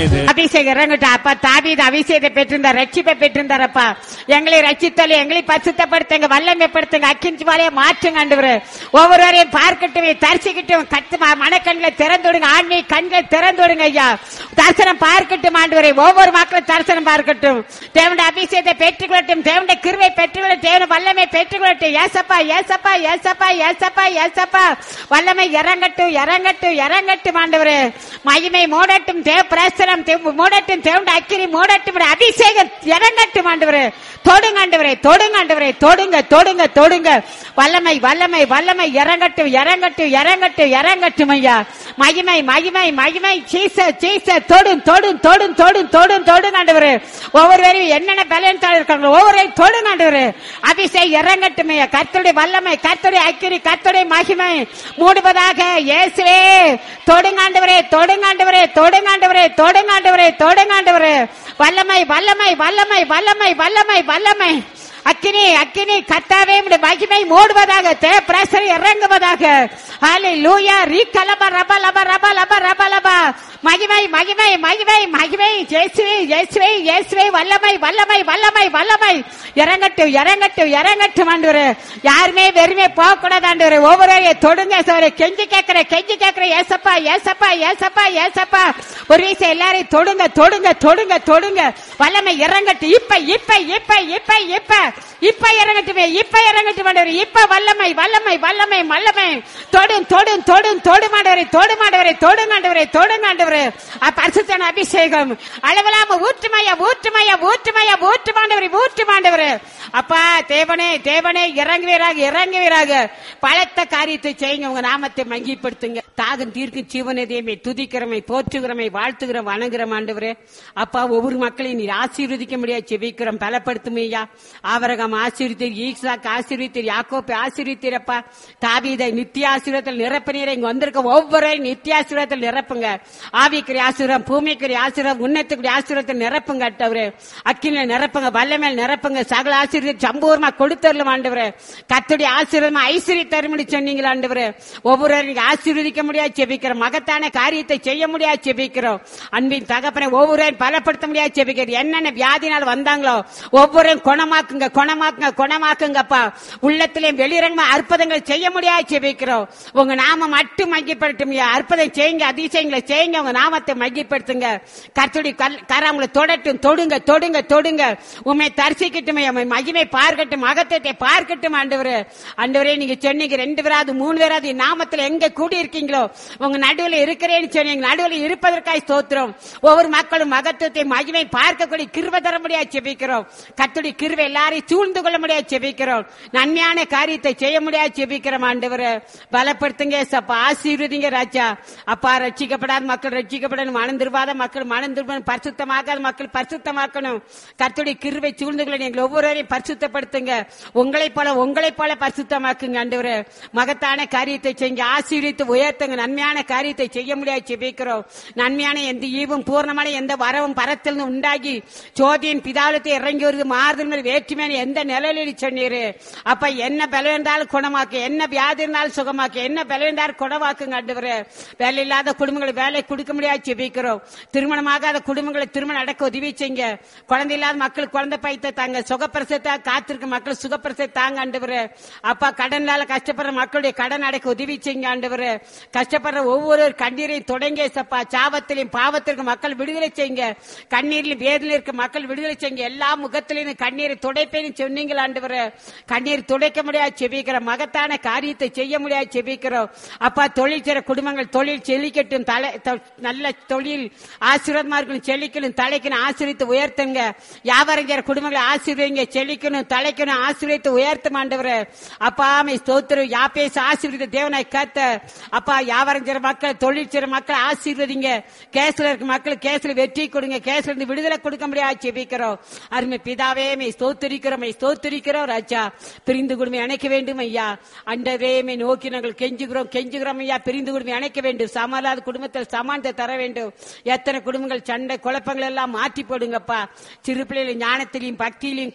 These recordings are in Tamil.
தாவீது அபிஷேகம் இறங்கட்டும் அப்பா தாவீது அபிஷேகத்தை பெற்றிருந்தார் ரட்சிப்பை பெற்றிருந்தாரப்பா எங்களை ரட்சித்தல எங்களை பரிசுத்தப்படுத்துங்க வல்லமைப்படுத்துங்க அக்கிஞ்சி வாழைய மாற்றுங்க ஆண்டவரே ஒவ்வொருவரையும் பார்க்கட்டும் தரிசிக்கட்டும் கத்து ம- மனக்கண்களை திறந்துடுங்க ஆன்மீக கண்களை திறந்துடுங்க ஐயா தரிசனம் பார்க்கட்டும் ஆண்டவரே ஒவ்வொரு மக்களும் தரிசனம் பார்க்கட்டும் தேவனுடைய அபிஷேகத்தை பெற்றுக்கொள்ளட்டும் தேவனுடைய கிருவை பெற்றுக்கொள்ளட்டும் தேவனுடைய வல்லமை பெற்றுக்கொள்ளட்டும் ஏசப்பா ஏசப்பா ஏசப்பா ஏசப்பா ஏசப்பா வல்லமை இறங்கட்டும் இறங்கட்டும் இறங்கட்டும் ஆண்டவரே மகிமை மூடட்டும் தேவ பிரசனம் தேவ- மூடட்டும் தேவனுடைய அக்கினி மூடட்டும் அபிஷேகம் இறங்கட்டும் ஆண்டவரே தொடுங்க ஆண்டவரே தொடுங்க ஆண்டவரே தொடுங்க தொடுங்க தொடுங்க வல்லமை வல்லமை வல்லமை இறங்கட்டும் இறங்கட்டும் இறங்கட்டும் இறங்கட்டும் ஐயா மகிமை மகிமை மகிமை சீச சீச தொடும் தொடும் தொடும் தொடும் தொடும் தொடும் ஆண்டவரே ஒவ்வொருவரையும் என்னென்ன பலன் இருக்காங்களோ ஒவ்வொருவரையும் தொடும் ஆண்டவரே அபிஷேகம் இறங்கட்டும் ஐயா கர்த்தருடைய வல்லமை கர்த்தருடைய அக்கினி கர்த்தருடைய மகிமை மூடுவதாக இயேசுவே தொடுங்காண்டவரே தொடுங்காண்டவரே தொடுங்காண்டவரே தொடுங்காண்டவரே தொடுங்காண்டவரே வல்லமை வல்லமை வல்லமை வல்லமை வல்லமை வல்லமை அக்கினி அக்கினி கத்தாவே உம்முடைய மகிமை மூடுவதாக தே பிரசர் இறங்குவதாக ஹாலே லூயா ரீ கலப ரப லப ரப லப ரப லப மகிமை மகிமை மகிமை மகிமை ஜேசுவே ஜேசுவே இயேசுவே வல்லமை வல்லமை வல்லமை வல்லமை இறங்கட்டும் இறங்கட்டும் இறங்கட்டும் ஆண்டவரே யாருமே வெறுமே போக கூடாது ஆண்டவரே ஒவ்வொருவரையும் தொடுங்க சார் கெஞ்சி கேட்கிற கெஞ்சி கேட்கிற ஏசப்பா ஏசப்பா ஏசப்பா ஏசப்பா ஒரு வீசம் எல்லாரையும் தொடுங்க தொடுங்க தொடுங்க தொடுங்க வல்லமை இறங்கட்டும் இப்ப இப்ப இப்ப இப்ப இப்ப இப்ப இறங்கட்டுமே இப்ப இறங்கட்டும் ஆண்டவரே இப்ப வல்லமை வல்லமை வல்லமை வல்லமை தொடும் தொடும் தொடும் தொடு மாண்டவரை தொடு மாண்டவரை தொடு மாண்டவரை தொடு மாண்டவரை பரிசுத்தன அபிஷேகம் அளவிலாம ஊற்றுமையா ஊற்றுமையா ஊற்றுமையா ஊற்று மாண்டவரை ஊற்று மாண்டவரை அப்பா தேவனே தேவனே இறங்குவீராக இறங்குவீராக பலத்த காரியத்தை செய்யுங்க உங்க நாமத்தை மங்கிப்படுத்துங்க தாகம் தீர்க்கும் ஜீவனதையுமே துதிக்கிறமை போற்றுகிறமை வாழ்த்துகிறோம் வணங்குறோம் ஆண்டவரே அப்பா ஒவ்வொரு மக்களையும் நீர் ஆசீர்வதிக்க முடியாது செபிக்கிறோம் பலப்படுத்துமையா ஆவரகம் ஆசீர்வத்தீர் ஈசாக்கு ஆசீர்வத்தீர் யாக்கோப்பை ஆசீர்வத்தீரப்பா தாவீதை நித்திய ஆசீர்வாதத்தில் நிரப்பினீர் இங்க வந்திருக்க ஒவ்வொரு நித்திய ஆசீர்வாதத்தில் நிரப்புங்க ஆவிக்குரிய ஆசீர்வாதம் பூமிக்குரிய ஆசீர்வாதம் உன்னத்துக்குரிய ஆசீர்வாதத்தில் நிரப்புங்க அட்டவரே அக்கினில நிரப்புங்க வல்லமேல் நிரப்புங்க சகல ஆசீர்வாதம் சம்பூர்மா கொடுத்தரலும் ஆண்டவரே கத்துடைய ஆசீர்வாதம் ஐஸ்வர்ய தருமடி சொன்னீங்களா ஆண்டவரே ஒவ்வொருவரும் நீங்க ஆசீர்வதிக்க முடியாது செபிக்கிறோம் மகத்தான காரியத்தை செய்ய முடியாது செபிக்கிறோம் அன்பின் தகப்பனை ஒவ்வொருவரையும் பலப்படுத்த முடியாது செபிக்கிறோம் என்னென்ன வியாதினால் வந்தாங்களோ ஒவ்வொருவரையும் குணமாக்குங்க குணமாக்குங்க குணமாக்குங்கப்பா உள்ளத்திலே வெளிரங்கமா அற்புதங்கள் செய்ய முடியாது செபிக்கிறோம் உங்க நாம மட்டும் மகிப்படுத்தும் அற்புதம் செய்யுங்க அதிசயங்களை செய்யுங்க உங்க நாமத்தை மகிப்படுத்துங்க கர்த்தருடைய கல் கராமங்களை தொடட்டும் தொடுங்க தொடுங்க தொடுங்க உண்மை தரிசிக்கட்டும் உம்மை மகிமை பார்க்கட்டும் மகத்தத்தை பார்க்கட்டும் ஆண்டவரே ஆண்டவரே நீங்க சொன்னீங்க ரெண்டு பேராது மூணு பேராது என் நாமத்துல எங்க கூடி இருக்கீங்களோ உங்க நடுவுல இருக்கிறேன்னு சொன்னீங்க நடுவுல இருப்பதற்காய் ஸ்தோத்திரம் ஒவ்வொரு மக்களும் மகத்துவத்தை மகிமை பார்க்கக்கூடிய கிருப தர முடியாது செபிக்கிறோம் கத்துடைய கிருவை எல்லாரையும் சூழ்ந்து கொள்ள முடியாது செபிக்கிறோம் நன்மையான காரியத்தை செய்ய முடியாது செபிக்கிறோம் ஆண்டவரே பலப்படுத்துங்க சப்பா ஆசீர்வதிங்க ராஜா அப்பா ரட்சிக்கப்படாத மக்கள் ரட்சிக்கப்படணும் மனம் திரும்பாத மக்கள் மனம் திரும்பணும் பரிசுத்தமாகாத மக்கள் பரிசுத்தமாக்கணும் கர்த்தருடைய கிருவை சூழ்ந்து கொள்ள நீங்கள் ஒவ்வொருவரையும் பரிசுத்தப்படுத்துங்க உங்களைப் போல உங்களைப் போல பரிசுத்தமாக்குங்க ஆண்டவரே மகத்தான காரியத்தை செய்யுங்க ஆசீர்வித்து உயர்த்துங்க நன்மையான காரியத்தை செய்ய முடியாது செபிக்கிறோம் நன்மையான எந்த ஈவும் பூர்ணமான எந்த வரவும் பரத்தில் உண்டாகி ஜோதியின் பிதாலத்தை இறங்கி வருது மாறுதல் மேல் வேற்றுமையான எந்த நிலையில சொன்னீரு அப்ப என்ன பலம் இருந்தாலும் குணமாக்கு என்ன வியாதி இருந்தாலும் சுகமாக்கு என்ன பலம் இருந்தாலும் குணமாக்குங்க ஆண்டவரே வேலை இல்லாத குடும்பங்களை வேலை கொடுக்க முடியாது செபிக்கிறோம் திருமணமாகாத குடும்பங்களை திருமணம் அடக்க உதவி செய்யுங்க குழந்தை இல்லாத மக்கள் குழந்தை பைத்த தாங்க சுகப்பிரசத்தை காத்திருக்க மக்கள் சுகப்பிரசத்தை தாங்க ஆண்டவரே அப்பா கடனால கஷ்டப்படுற மக்களுடைய கடன் அடைக்க உதவி செய்யுங்க ஆண்டவரே கஷ்டப்படுற ஒவ்வொரு கண்ணீரையும் தொடங்க சப்பா சாபத்திலையும் பாவத்திற்கு மக்கள் விடுதலை செய்யுங்க கண்ணீரிலும் வேதனையில் இருக்க மக்கள் விடுதலை செய்யுங்க எல்லா முகத்திலையும் கண்ணீரை துடைப்பேன்னு சொன்னீங்களா ஆண்டவரே கண்ணீர் துடைக்க முடியாது செபிக்கிற மகத்தான காரியத்தை செய்ய முடியாது செபிக்கிறோம் அப்பா தொழில் செய்ற குடும்பங்கள் தொழில் செழிக்கட்டும் தலை தொ- நல்ல தொழில் ஆசீர்வாதமா இருக்கணும் செழிக்கணும் தலைக்கணும் ஆசீர்வித்து உயர்த்துங்க வியாபாரம் செய்ற குடும்பங்களை ஆசீர்வதிங்க செழிக்கணும் தலைக்கணும் ஆசீர்வித்து உயர்த்தும் ஆண்டவரே அப்பா மை ஸ்தோத்திரம் யாப்பேச ஆசீர்வதித்த தேவனாய் காத்த அப்பா வியாபாரம் செய்ற மக்கள் தொழில் செய்ற மக்கள் ஆசீர்வதிங்க கேஸ்ல இருக்க மக்கள் கேஸ்ல வெற்றி கொடுங்க கேஸ்ல இருந்து விடுதலை கொடுக்க முடியாது செபிக்கிறோம் அருமை பிதாவே மை ஸ்தோத்திரிக்கிறோம் மை ஸ்தோத்திரிக்கிறோம் ராஜா பிரிந்து குடும்பம் இணைக்க வேண்டும் ஐயா அண்டவே மை நோக்கி நாங்கள் கெஞ்சுகிறோம் கெஞ்சுகிறோம் ஐயா பிரிந்து குடும்பம் இணைக்க வேண்டும் சமாளாத குடும்பத்தில் சமானத்தை தர வேண்டும் எத்தனை குடும்பங்கள் சண்டை குழப்பங்கள் எல்லாம் மாற்றி போடுங்கப்பா சிறு பிள்ளைகள் ஞானத்திலையும் பக்தியிலையும் கல்வியிலையும்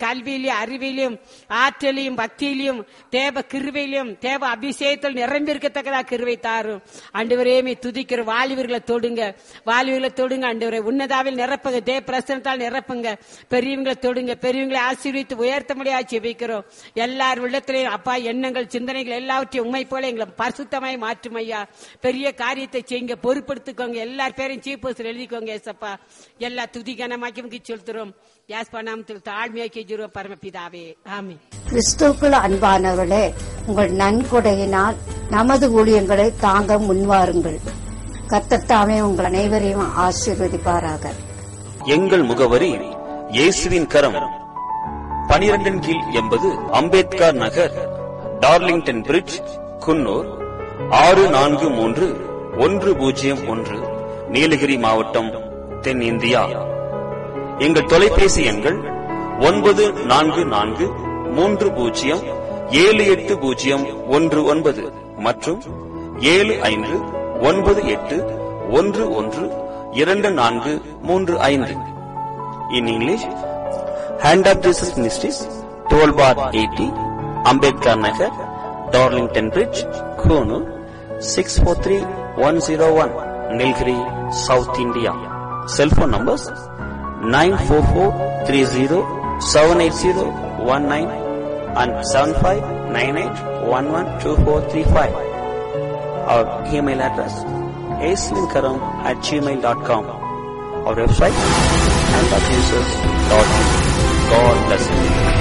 ஞானத்திலையும் அறிவிலையும் ஆற்றலையும் பக்தியிலையும் தேவ கிருவையிலும் தேவ அபிஷேகத்தில் நிரம்பி இருக்கத்தக்கதா கிருவை தாரும் ஆண்டவரேமே துதிக்கிற வாலிபர்களை தொடுங்க வாலிபர்களை தொடுங்க ஆண்டவரே உன்னதாவில் நிரப்புங்க தேவ பிரசனத்தால் நிரப்புங்க பெரியவங்களை தொடுங்க பெரியவங்களை ஆசீர்வித்து உயர்த்த முடியாது ஜெபிக்கிறோம் எல்லார் உள்ளத்திலையும் அப்பா எண்ணங்கள் சிந்தனைகள் எல்லாவற்றையும் உண்மை போல எங்களை பரிசுத்தமாய் மாற்றும் ஐயா பெரிய காரியத்தை செய்யுங்க பொறுப்படுத்திக்கோங்க எல்லார் பேரையும் சீஃப் போஸ்டர் எழுதிக்கோங்க ஏசப்பா எல்லா துதிகனமாக்கி செலுத்துறோம் யாஸ் பண்ணாமத்தில் தாழ்மையாக்கி ஜீரோ பரமபிதாவே ஆமே கிறிஸ்துவுக்குள் அன்பானவர்களே உங்கள் நன்கொடையினால் நமது ஊழியங்களை தாங்க முன்வாருங்கள் கத்தத்தாமே உங்கள் அனைவரையும் ஆசீர்வதிப்பாராக எங்கள் முகவரி இயேசுவின் கரம் பனிரெண்டின் கீழ் எண்பது அம்பேத்கர் நகர் டார்லிங்டன் பிரிட்ஜ் குன்னூர் ஆறு நான்கு மூன்று ஒன்று பூஜ்ஜியம் ஒன்று நீலகிரி மாவட்டம் தென்னிந்தியா எங்கள் தொலைபேசி எண்கள் ஒன்பது நான்கு நான்கு மூன்று பூஜ்ஜியம் ஏழு எட்டு பூஜ்ஜியம் ஒன்று ஒன்பது மற்றும் ஏழு ஐந்து ஒன்பது எட்டு ஒன்று ஒன்று இரண்டு நான்கு மூன்று ஐந்து in English hand of Jesus ministries twelve bar eighty Ambedkar Nagar Darlington bridge Coonoor six four three one zero one Nilgiri south India cellphone numbers nine four four three zero seven eight zero one nine and seven five nine eight one one two four three five our email address ஏஸ்லின்கரம் at gmail dot com our website and our users.in. God bless you.